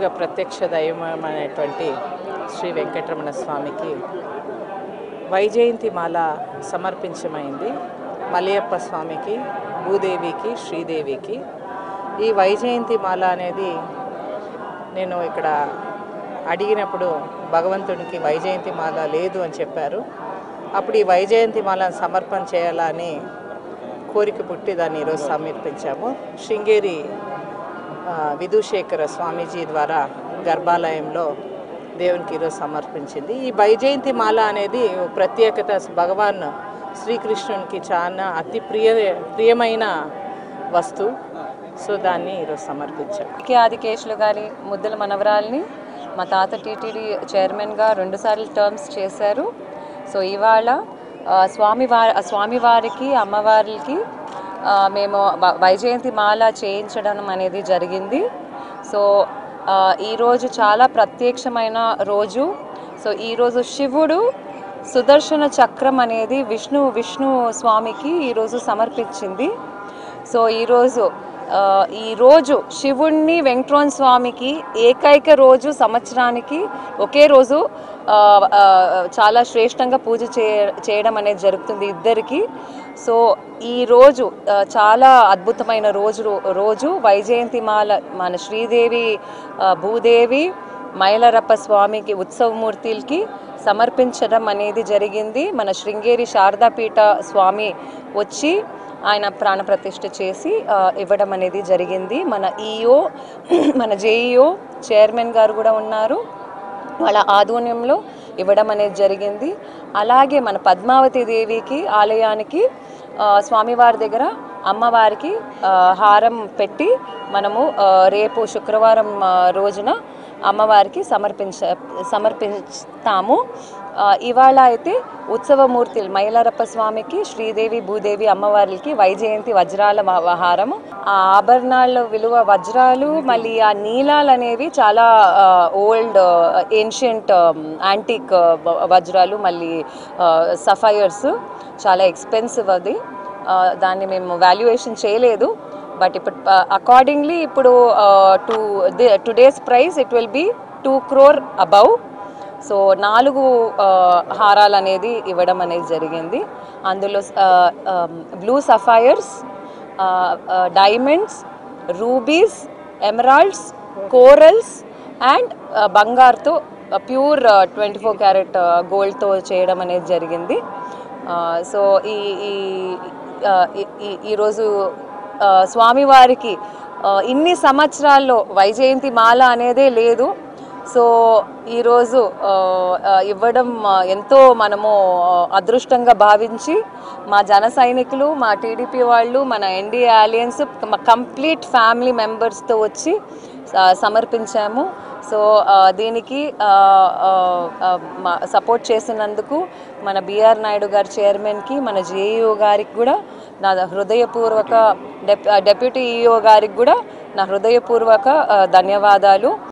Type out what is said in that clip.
కలియుగ ప్రత్యక్ష దైవమైనటువంటి శ్రీ వెంకటరమణ స్వామికి వైజయంతి మాల సమర్పించమైంది మలయప్ప స్వామికి భూదేవికి శ్రీదేవికి ఈ వైజయంతి మాల అనేది నేను ఇక్కడ అడిగినప్పుడు భగవంతునికి వైజయంతి మాల లేదు అని చెప్పారు అప్పుడు ఈ వైజయంతి మాలను సమర్పణ చేయాలని కోరిక పుట్టి దాన్ని ఈరోజు సమర్పించాము శృంగేరి ఆ, విధుశేఖర స్వామీజీ ద్వారా గర్భాలయంలో దేవునికి ఈరోజు సమర్పించింది ఈ వైజయంతి మాల అనేది ఓ ప్రత్యేకత భగవాన్ శ్రీకృష్ణునికి చాలా అతి ప్రియ ప్రియమైన వస్తువు సో దాన్ని ఈరోజు సమర్పించాము కే ఆదికేశులు గారి ముద్దుల మనవరాల్ని మా తాత టీటీడీ చైర్మన్గా రెండుసార్లు టర్మ్స్ చేశారు సో ఇవాళ ఆ, స్వామివారి ఆ స్వామివారికి అమ్మవారికి ఆ, మేము వ- వైజయంతి మాల చేయించడం అనేది జరిగింది సో ఆ, ఈరోజు చాలా ప్రత్యక్షమైన రోజు సో ఈరోజు శివుడు సుదర్శన చక్రం అనేది విష్ణు విష్ణు స్వామికి ఈరోజు సమర్పించింది సో ఈరోజు ఆ, ఈ రోజు శివుణ్ణి వెంకట్రోన్ స్వామికి ఏకైక రోజు సంవత్సరానికి ఒకే రోజు ఆ, ఆ, చాలా శ్రేష్టంగా పూజ చే చేయడం అనేది జరుగుతుంది ఇద్దరికి సో ఈ రోజు ఆ, చాలా అద్భుతమైన రోజు రోజు వైజయంతి మాల మన శ్రీదేవి ఆ, భూదేవి మైలరప్ప స్వామికి ఉత్సవమూర్తులకి సమర్పించడం అనేది జరిగింది మన శృంగేరి శారదాపీఠ స్వామి వచ్చి ఆయన ప్రాణప్రతిష్ఠ చేసి ఆ, ఇవ్వడం అనేది జరిగింది మన ఈఓ మన జేఈఓ చైర్మన్ గారు కూడా ఉన్నారు వాళ్ళ ఆధ్వర్యంలో ఇవ్వడం అనేది జరిగింది అలాగే మన పద్మావతి దేవికి ఆలయానికి ఆ, స్వామివారి దగ్గర అమ్మవారికి ఆ, హారం పెట్టి మనము ఆ, రేపు శుక్రవారం ఆ, రోజున అమ్మవారికి సమర్పించ సమర్పిస్తాము ఆ, ఇవాళ అయితే ఉత్సవమూర్తులు మైలారప్ప స్వామికి శ్రీదేవి భూదేవి అమ్మవారికి వైజయంతి వజ్రాల వ- వహారము ఆ ఆభరణాల విలువ వజ్రాలు మళ్ళీ ఆ నీలాలు అనేవి చాలా ఓల్డ్ ఏన్షియంట్ యాంటిక్ వజ్రాలు మళ్ళీ సఫైర్స్ చాలా ఎక్స్పెన్సివ్ అది ఆ, దాన్ని మేము వాల్యుయేషన్ చేయలేదు బట్ ఇప్పుడు అకార్డింగ్లీ ఇప్పుడు to today's price it will be two crore above so నాలుగు ఆ, హారాలు అనేది ఇవ్వడం అనేది జరిగింది అందులో blue sapphires diamonds rubies emeralds corals and బంగారుతో ప్యూర్ ట్వంటీ ఫోర్ క్యారెట్ గోల్డ్తో చేయడం అనేది జరిగింది సో ఈ ఈ ఆ, ఈ- ఈ- ఈరోజు ఆ, స్వామివారికి ఆ, ఇన్ని సంవత్సరాల్లో వైజయంతి మాల అనేదే లేదు సో ఈరోజు ఆ, ఆ, ఇవ్వడం ఆ, ఎంతో మనము ఆ, అదృష్టంగా భావించి మా జన సైనికులు మా టీడీపీ వాళ్ళు మన ఎన్డీఏ అలయన్స్ మా కంప్లీట్ ఫ్యామిలీ మెంబర్స్తో వచ్చి స- సమర్పించాము సో ఆ, దీనికి సపోర్ట్ చేసినందుకు మన బిఆర్ నాయుడు గారి చైర్మన్కి మన జేఈఓ గారికి కూడా నా హృదయపూర్వక డెప్ డెప్యూటీ ఈఓ గారికి కూడా నా హృదయపూర్వక ఆ, ధన్యవాదాలు